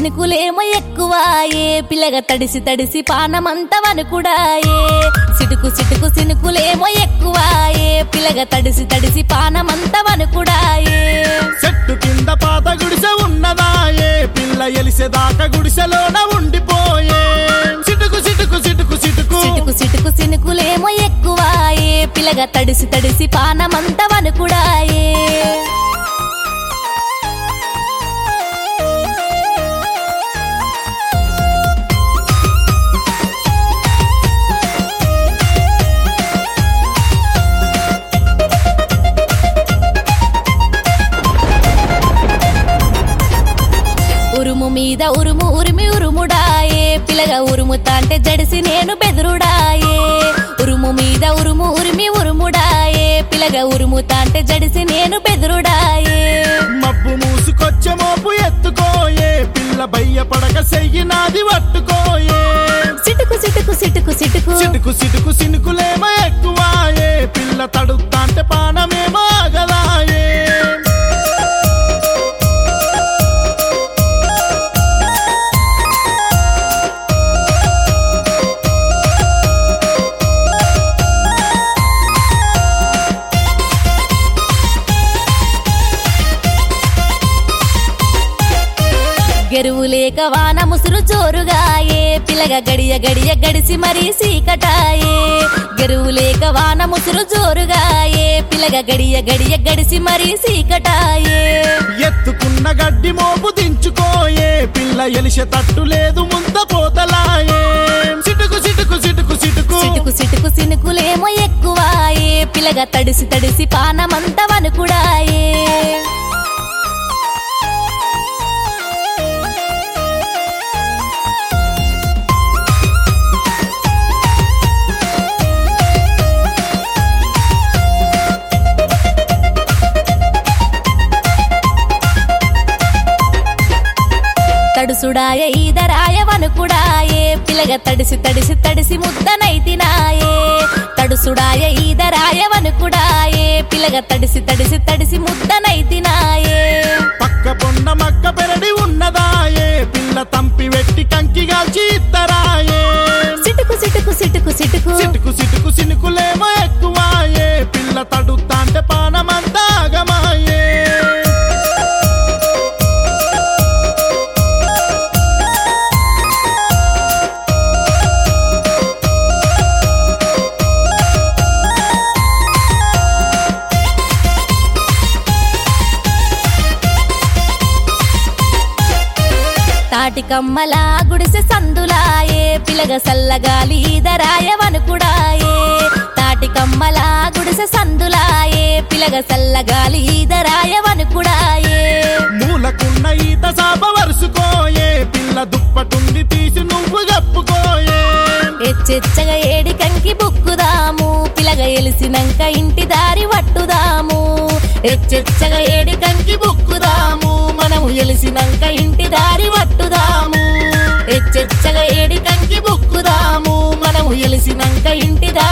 సినుకులేమో ఎక్కువాయే పిల్లగా తడిసి తడిసి పానమంత వనుకుడాయే సిటుకు సిటుకు సినుకులేమో ఎక్కువాయే పిల్లగా తడిసి తడిసి పానమంత వనుకుడాయే చెట్టు కింద పాత గుడిసె ఉన్నదాయే పిల్ల ఎలిసేదాకా గుడిసెలోన ఉండిపోయే సిటుకు సిటుకు సిటుకు సిటుకు సిటుకు సిటుకు సినుకులేమో ఎక్కువాయే పిల్లగా తడిసి తడిసి పానమంత వనుకుడాయే ఉరుము మీద ఉరుము ఉరిమి ఉరుముడాయే పిల్లగా ఉరుముతాంటే జడిసి నేను బెదురుడాయే ఉరుము మీద ఉరుము ఉరిమి ఉరుముడాయే పిల్లగా ఉరుముతాంటే జడిసి నేను బెదురుడాయే మబ్బు మూసుకొచ్చే మోపు ఎత్తుకోయే పిల్ల బయ్య పడక సెయ్యి నాది పట్టుకోయే సిటుకు సిటుకు సిటుకు సిటుకు సిటుకు సిటుకు సినుకులేమో ఎక్కువాయే పిల్ల తడుతాంటే పానమేమో ఆగదాయే గెరువు లేక వాన ముసురు జోరుగాయే పిల్లగా గడియ గడియ గడిసి మరీ సీకటాయే గెరువు లేక వాన ముసురు జోరుగాయే పిల్లగా గడియ గడియ గడిసి మరీ సీకటాయే ఎత్తుకున్న గడ్డి మోపు దించుకోయే పిల్ల ఎలిసే తట్టు లేదు ముంద పోతలాయే సిటుకు సిటుకు సిటుకు సిటుకు సిటుకు సిటుకు సినుకులేమో ఎక్కువాయే పిల్లగా తడిసి తడిసి పానమంత వనుకుడాయే తడుసుడాయ ఈదరాయ వనుకుడాయే పిల్లగ తడిసి తడిసి తడిసి ముద్దనైతినాయే తడుసుడాయ ఈదరాయ వనుకుడాయే పిల్లగ తడిసి తడిసి తడిసి ముద్దనైతినాయే పక్క పొన్న మక్క పెరడి ఉన్నదాయే పిల్ల తంపి వెట్టి కంకిగా చీత్తరాయే సిటుకు సిటుకు సిటుకు సిటుకు సిటుకు సిటుకు సినుకులేమో ఎక్కువాయే పిల్ల తడుతాంటే పానమంతా ఆగమాయే తాటి కమ్మల గుడిసె సందులాయే పిల్లగ సల్లగాలి ఈదరాయ వనుకుడాయే తాటి కమ్మల గుడిసె సందులాయే పిల్లగ సల్లగాలి ఈదరాయ వనుకుడాయే మూలకున్న ఈత సాప వరుసుకోయే పిల్ల దుప్పటుండి తీసి నువ్వు కప్పుకోయే ఎచ్చెచ్చగా ఏడి కంకి బుక్కుదాము పిల్లగ ఎలిసినంక ఇంటి దారి పట్టుదాము ఎచ్చెచ్చగా ఏడి కంకి బుక్కుదాము మనము ఎలిసినంక ఇంటి దారి పట్టుదాము ఎచ్చెచ్చగా ఏడి కంకి బుక్కుదాము మనము ఎలిసినంక ఇంటి దారి